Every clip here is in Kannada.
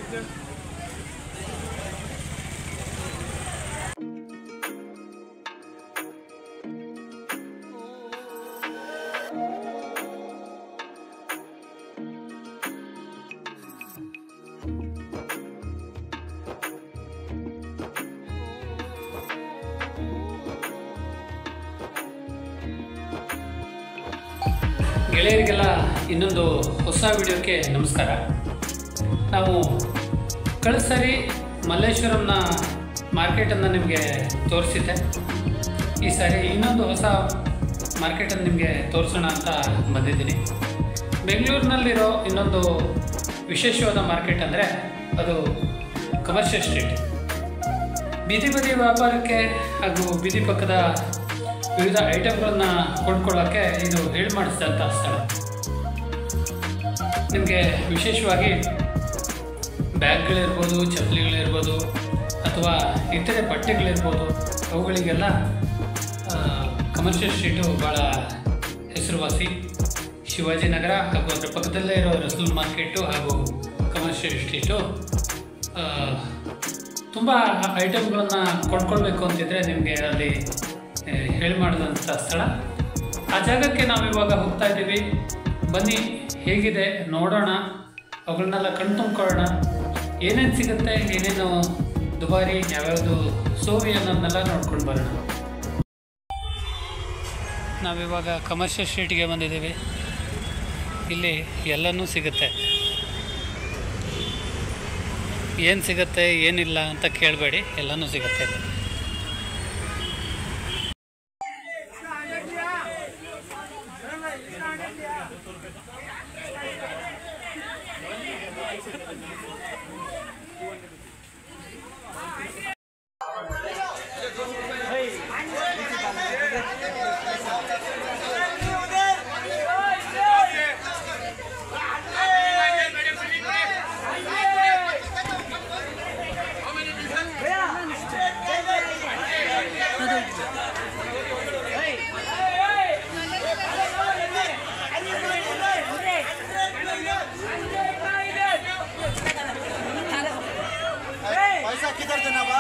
ಗೆಳೆಯರಿಗೆಲ್ಲ ಇನ್ನೊಂದು ಹೊಸ ವಿಡಿಯೋಕ್ಕೆ ನಮಸ್ಕಾರ ನಾವು ಕಳೆದ ಸಾರಿ ಮಲ್ಲೇಶ್ವರಂನ ಮಾರ್ಕೆಟನ್ನು ನಿಮಗೆ ತೋರಿಸಿದ್ದೆ ಈ ಸಾರಿ ಇನ್ನೊಂದು ಹೊಸ ಮಾರ್ಕೆಟನ್ನು ನಿಮಗೆ ತೋರಿಸೋಣ ಅಂತ ಬಂದಿದ್ದೀನಿ ಬೆಂಗಳೂರಿನಲ್ಲಿರೋ ಇನ್ನೊಂದು ವಿಶೇಷವಾದ ಮಾರ್ಕೆಟ್ ಅಂದರೆ ಅದು ಕಮರ್ಷಿಯಲ್ ಸ್ಟ್ರೀಟ್ ಬೀದಿ ಬದಿ ವ್ಯಾಪಾರಕ್ಕೆ ಹಾಗೂ ಬೀದಿ ಪಕ್ಕದ ವಿವಿಧ ಐಟಮ್ಗಳನ್ನು ಕೊಂಡ್ಕೊಳ್ಳೋಕ್ಕೆ ಇದು ಹೇಳಿ ಮಾಡಿಸಿದಂಥ ಸ್ಥಳ ನಿಮಗೆ ವಿಶೇಷವಾಗಿ ಬ್ಯಾಗ್ಗಳಿರ್ಬೋದು ಚಪ್ಪಲಿಗಳಿರ್ಬೋದು ಅಥವಾ ಇತರೆ ಬಟ್ಟೆಗಳಿರ್ಬೋದು ಅವುಗಳಿಗೆಲ್ಲ ಕಮರ್ಷಿಯಲ್ ಸ್ಟ್ರೀಟು ಭಾಳ ಹೆಸರುವಾಸಿ ಶಿವಾಜಿನಗರ ಹಾಗೂ ಅದರ ಪಕ್ಕದಲ್ಲೇ ಇರೋ ರಸೂಲ್ ಮಾರ್ಕೆಟು ಹಾಗೂ ಕಮರ್ಷಿಯಲ್ ಸ್ಟ್ರೀಟು ಆ, ತುಂಬ ಐಟಮ್ಗಳನ್ನು ಕೊಂಡ್ಕೊಳ್ಬೇಕು ಅಂತಿದ್ರೆ ನಿಮಗೆ ಅಲ್ಲಿ ಆ, ಹೇಳಿ ಮಾಡಿದಂಥ ಸ್ಥಳ ಆ ಜಾಗಕ್ಕೆ ನಾವಿವಾಗ ಹೋಗ್ತಾ ಇದ್ದೀವಿ ಬನ್ನಿ ಹೇಗಿದೆ ನೋಡೋಣ ಅವುಗಳನ್ನೆಲ್ಲ ಕಣ್ ತುಂಬ್ಕೊಳ್ಳೋಣ ಏನೇನು ಸಿಗುತ್ತೆ ಏನೇನು ದುಬಾರಿ ಯಾವ್ಯಾವುದು ಸೋವಿ ಅನ್ನೋದನ್ನೆಲ್ಲ ನೋಡ್ಕೊಂಡು ಬರೋಣ ನಾವಿವಾಗ ಕಮರ್ಷಿಯಲ್ ಸ್ಟ್ರೀಟ್ಗೆ ಬಂದಿದ್ದೀವಿ ಇಲ್ಲಿ ಎಲ್ಲನೂ ಸಿಗುತ್ತೆ ಏನು ಸಿಗುತ್ತೆ ಏನಿಲ್ಲ ಅಂತ ಕೇಳಬೇಡಿ ಎಲ್ಲನೂ ಸಿಗುತ್ತೆ ಇಲ್ಲಿ. पैसा किधर देना बा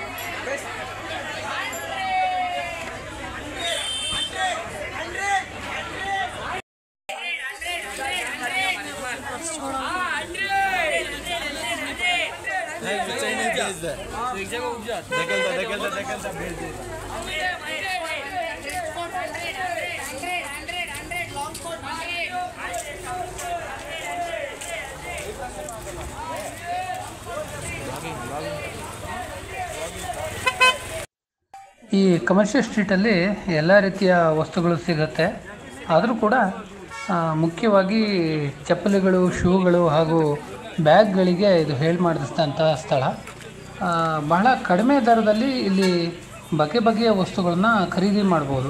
ಈ ಕಮರ್ಷಿಯಲ್ ಸ್ಟ್ರೀಟಲ್ಲಿ ಎಲ್ಲ ರೀತಿಯ ವಸ್ತುಗಳು ಸಿಗುತ್ತೆ ಆದರೂ ಕೂಡ ಆ, ಮುಖ್ಯವಾಗಿ ಚಪ್ಪಲಿಗಳು ಶೂಗಳು ಹಾಗೂ ಬ್ಯಾಗ್ಗಳಿಗೆ ಇದು ಹೇಳಿ ಮಾಡಿಸಿದಂಥ ಸ್ಥಳ ಆ, ಬಹಳ ಕಡಿಮೆ ದರದಲ್ಲಿ ಇಲ್ಲಿ ಬಗೆ ಬಗೆಯ ವಸ್ತುಗಳನ್ನ ಖರೀದಿ ಮಾಡ್ಬೋದು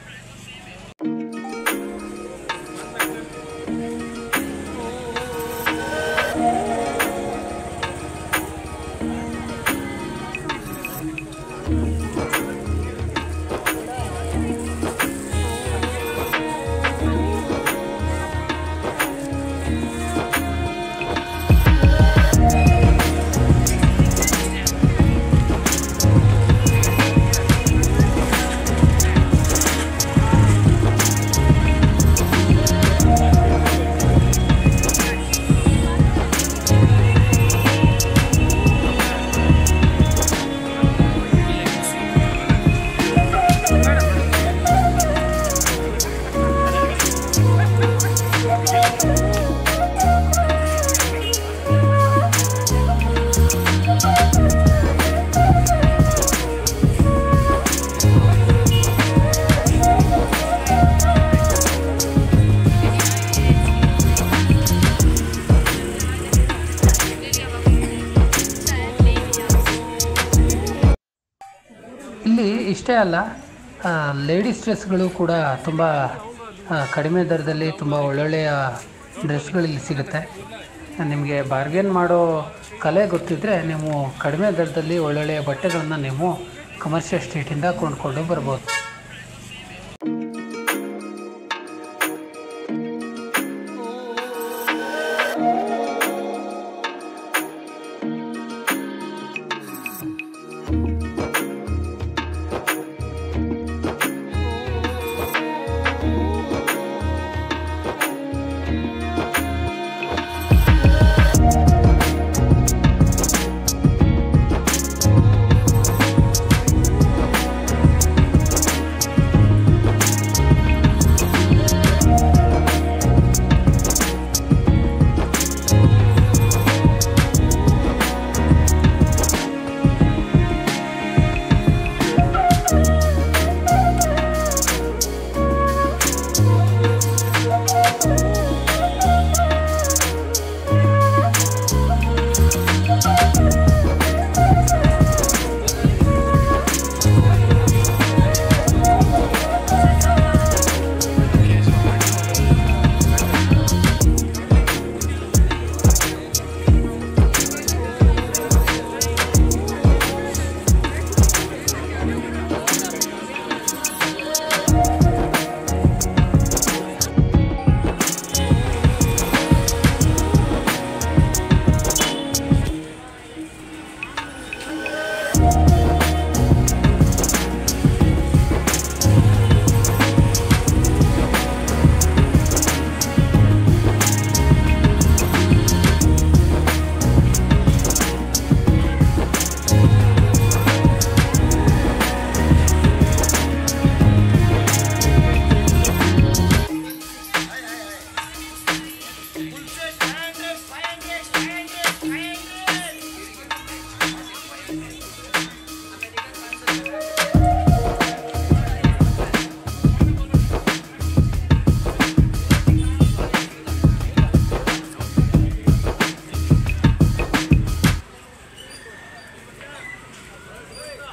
ಇಲ್ಲಿ ಇಷ್ಟೇ ಅಲ್ಲ ಲೇಡೀಸ್ ಡ್ರೆಸ್ಗಳು ಕೂಡ ತುಂಬ ಆ, ಕಡಿಮೆ ದರದಲ್ಲಿ ತುಂಬ ಒಳ್ಳೊಳ್ಳೆಯ ಡ್ರೆಸ್ಗಳು ಇಲ್ಲಿ ಸಿಗುತ್ತೆ ನಿಮಗೆ ಬಾರ್ಗೇನ್ ಮಾಡೋ ಕಲೆ ಗೊತ್ತಿದ್ದರೆ ನೀವು ಕಡಿಮೆ ದರದಲ್ಲಿ ಒಳ್ಳೊಳ್ಳೆಯ ಬಟ್ಟೆಗಳನ್ನು ನೀವು ಕಮರ್ಷಿಯಲ್ ಸ್ಟ್ರೀಟಿಂದ ಕೊಂಡ್ಕೊಂಡು ಬರ್ಬೋದು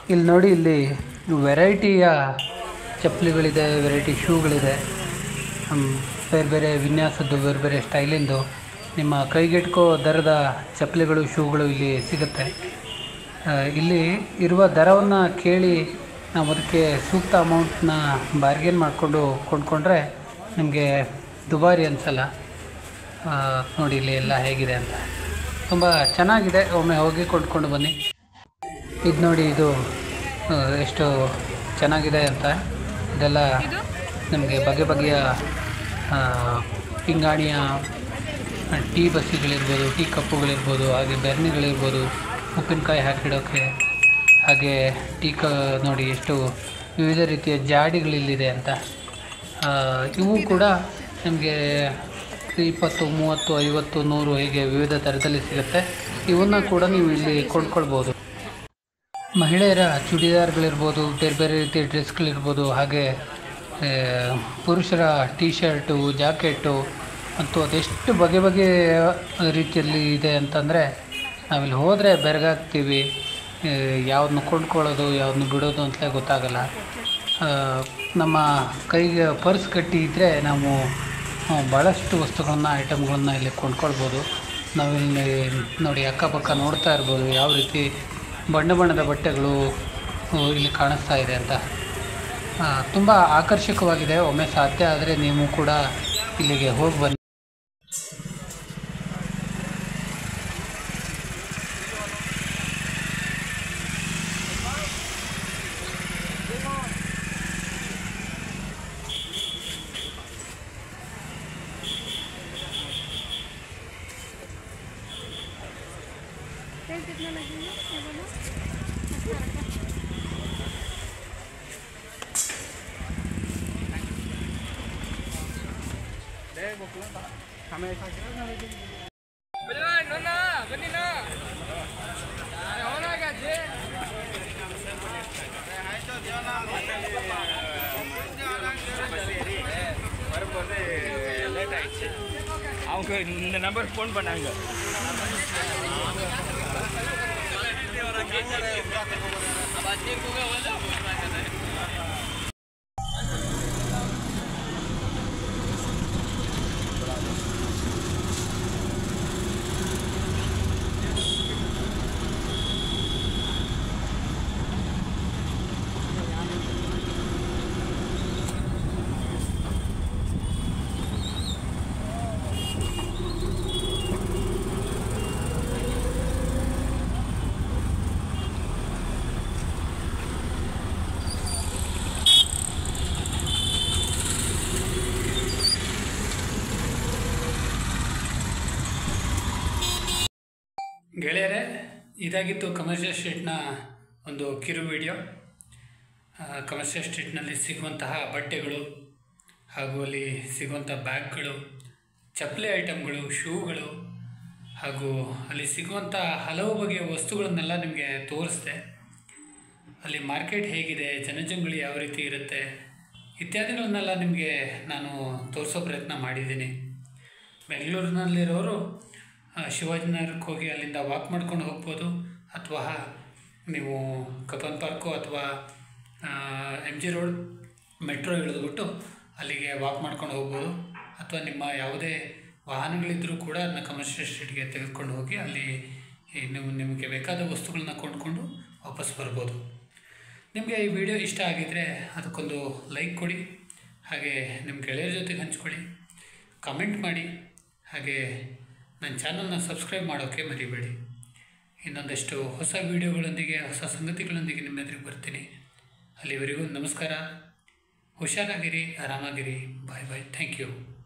ಇಲ್ಲಿ ನೋಡಿ ಇಲ್ಲಿ ವೆರೈಟಿಯ ಚಪ್ಪಲಿಗಳಿದೆ ವೆರೈಟಿ ಶೂಗಳಿದೆ ಹ್ಮ್, ಬೇರೆ ಬೇರೆ ವಿನ್ಯಾಸದ್ದು ಬೇರೆ ಬೇರೆ ಸ್ಟೈಲಿಂದು ನಿಮ್ಮ ಕೈಗೆಟ್ಕೋ ದರದ ಚಪ್ಪಲಿಗಳು ಶೂಗಳು ಇಲ್ಲಿ ಸಿಗುತ್ತೆ ಆ, ಇಲ್ಲಿ ಇರುವ ದರವನ್ನು ಕೇಳಿ ನಾವು ಅದಕ್ಕೆ ಸೂಕ್ತ ಅಮೌಂಟ್ನ ಬಾರ್ಗೇನ್ ಮಾಡಿಕೊಂಡು ಕೊಂಡ್ಕೊಂಡ್ರೆ ನಿಮಗೆ ದುಬಾರಿ ಅನಿಸಲ್ಲ ಆ, ನೋಡಿ ಇಲ್ಲಿ ಎಲ್ಲ ಹೇಗಿದೆ ಅಂತ ತುಂಬ ಚೆನ್ನಾಗಿದೆ ಒಮ್ಮೆ ಹೋಗಿ ಕೊಂಡ್ಕೊಂಡು ಬನ್ನಿ ಇದು ನೋಡಿ ಇದು ಆ, ಎಷ್ಟು ಚೆನ್ನಾಗಿದೆ ಅಂತ ಇದೆಲ್ಲ ನಮಗೆ ಬಗೆ ಬಗೆಯ ಆ, ಪಿಂಗಾಣಿಯ ಆ, ಟೀ ಬಸ್ಸಿಗಳಿರ್ಬೋದು ಟೀ ಕಪ್ಪುಗಳಿರ್ಬೋದು ಹಾಗೆ ಬೆರ್ನಿಗಳಿರ್ಬೋದು ಉಪ್ಪಿನಕಾಯಿ ಹಾಕಿಡೋಕ್ಕೆ ಹಾಗೆ ಟೀ ಕ ನೋಡಿ ಎಷ್ಟು ವಿವಿಧ ರೀತಿಯ ಜಾಡಿಗಳಿಲ್ಲಿದೆ ಅಂತ ಆ, ಇವು ಕೂಡ ನಿಮಗೆ ಇಪ್ಪತ್ತು ಮೂವತ್ತು ಐವತ್ತು ನೂರು ಹೀಗೆ ವಿವಿಧ ಥರದಲ್ಲಿ ಸಿಗುತ್ತೆ ಇವನ್ನ ಕೂಡ ನೀವು ಇಲ್ಲಿ ಕೊಂಡ್ಕೊಳ್ಬೋದು ಮಹಿಳೆಯರ ಚೂಡಿದಾರ್ಗಳಿರ್ಬೋದು ಬೇರೆ ಬೇರೆ ರೀತಿಯ ಡ್ರೆಸ್ಗಳಿರ್ಬೋದು ಹಾಗೆ ಆ, ಪುರುಷರ ಟೀ ಶರ್ಟು ಜಾಕೆಟು ಮತ್ತು ಅದೆಷ್ಟು ಬಗೆ ಬಗೆಯ ರೀತಿಯಲ್ಲಿ ಇದೆ ಅಂತಂದರೆ ನಾವಿಲ್ಲಿ ಹೋದರೆ ಬೆರಗಾಗ್ತೀವಿ ಯಾವ್ದನ್ನ ಕೊಂಡ್ಕೊಳ್ಳೋದು ಯಾವ್ದನ್ನ ಬಿಡೋದು ಅಂತಲೇ ಗೊತ್ತಾಗಲ್ಲ ಆ, ನಮ್ಮ ಕೈಗೆ ಪರ್ಸ್ ಕಟ್ಟಿ ಇದ್ದರೆ ನಾವು ಆ, ಭಾಳಷ್ಟು ವಸ್ತುಗಳನ್ನ ಐಟಮ್ಗಳನ್ನ ಇಲ್ಲಿ ಕೊಂಡ್ಕೊಳ್ಬೋದು ನಾವಿಲ್ಲಿ ನೋಡಿ ಅಕ್ಕಪಕ್ಕ ನೋಡ್ತಾ ಇರ್ಬೋದು ಯಾವ ರೀತಿ ಬಣ್ಣ ಬಣ್ಣದ ಬಟ್ಟೆಗಳು ಆ, ಇಲ್ಲಿ ಕಾಣಿಸ್ತಾ ಇದೆ ಅಂತ ತುಂಬ ಆಕರ್ಷಕವಾಗಿದೆ ಒಮ್ಮೆ ಸಾಧ್ಯ ಆದರೆ ನೀವು ಕೂಡ ಇಲ್ಲಿಗೆ ಹೋಗಿ ಬನ್ನಿ तेल कितना लगेगा ये बोलो அவங்க இந்த நம்பர் ஃபோன் பண்ணாங்க ಗೆಳೆಯರೇ ಇದಾಗಿತ್ತು ಕಮರ್ಷಿಯಲ್ ಸ್ಟ್ರೀಟ್ನ ಒಂದು ಕಿರು ವಿಡಿಯೋ ಕಮರ್ಷಿಯಲ್ ಸ್ಟ್ರೀಟ್ನಲ್ಲಿ ಸಿಗುವಂತಹ ಬಟ್ಟೆಗಳು ಹಾಗೂ ಅಲ್ಲಿ ಸಿಗುವಂಥ ಬ್ಯಾಗ್ಗಳು ಚಪ್ಪಲಿ ಐಟಮ್ಗಳು ಶೂಗಳು ಹಾಗೂ ಅಲ್ಲಿ ಸಿಗುವಂಥ ಹಲವು ಬಗೆಯ ವಸ್ತುಗಳನ್ನೆಲ್ಲ ನಿಮಗೆ ತೋರಿಸಿದೆ ಅಲ್ಲಿ ಮಾರ್ಕೆಟ್ ಹೇಗಿದೆ ಜನಜಂಗುಳಿ ಯಾವ ರೀತಿ ಇರುತ್ತೆ ಇತ್ಯಾದಿಗಳನ್ನೆಲ್ಲ ನಿಮಗೆ ನಾನು ತೋರಿಸೋ ಪ್ರಯತ್ನ ಮಾಡಿದ್ದೀನಿ ಬೆಂಗಳೂರಿನಲ್ಲಿರೋರು ಆ, ಶಿವಾಜಿನಗರಕ್ಕೆ ಹೋಗಿ ಅಲ್ಲಿಂದ ವಾಕ್ ಮಾಡ್ಕೊಂಡು ಹೋಗ್ಬೋದು ಅಥವಾ ನೀವು ಕಬ್ಬನ್ ಪಾರ್ಕು ಅಥವಾ ಎಮ್ ಜಿ ರೋಡ್ ಮೆಟ್ರೋ ಇಳಿದ್ಬಿಟ್ಟು ಅಲ್ಲಿಗೆ ವಾಕ್ ಮಾಡ್ಕೊಂಡು ಹೋಗ್ಬೋದು ಅಥವಾ ನಿಮ್ಮ ಯಾವುದೇ ವಾಹನಗಳಿದ್ದರೂ ಕೂಡ ಅದನ್ನ ಕಮರ್ಷಿಯಲ್ ಸ್ಟ್ರೀಟ್ಗೆ ತೆಗೆದುಕೊಂಡು ಹೋಗಿ ಅಲ್ಲಿ ಈ ನೀವು ನಿಮಗೆ ಬೇಕಾದ ವಸ್ತುಗಳನ್ನ ಕೊಂಡ್ಕೊಂಡು ವಾಪಸ್ ಬರ್ಬೋದು ನಿಮಗೆ ಈ ವಿಡಿಯೋ ಇಷ್ಟ ಆಗಿದ್ದರೆ ಅದಕ್ಕೊಂದು ಲೈಕ್ ಕೊಡಿ ಹಾಗೆ ನಿಮ್ಮ ಗೆಳೆಯರ ಜೊತೆಗೆ ಹಂಚ್ಕೊಳ್ಳಿ ಕಮೆಂಟ್ ಮಾಡಿ ಹಾಗೆ ನನ್ನ ಚಾನಲ್ನ ಸಬ್ಸ್ಕ್ರೈಬ್ ಮಾಡೋಕ್ಕೆ ಮರಿಬೇಡಿ ಇನ್ನೊಂದಷ್ಟು ಹೊಸ ವೀಡಿಯೋಗಳೊಂದಿಗೆ ಹೊಸ ಸಂಗತಿಗಳೊಂದಿಗೆ ನಿಮ್ಮ ಎದುರಿಗೆ ಬರ್ತೀನಿ ಅಲ್ಲಿವರೆಗೂ ನಮಸ್ಕಾರ ಹುಷಾರಾಗಿರಿ ಆರಾಮಾಗಿರಿ ಬಾಯ್ ಬಾಯ್ ಥ್ಯಾಂಕ್ ಯು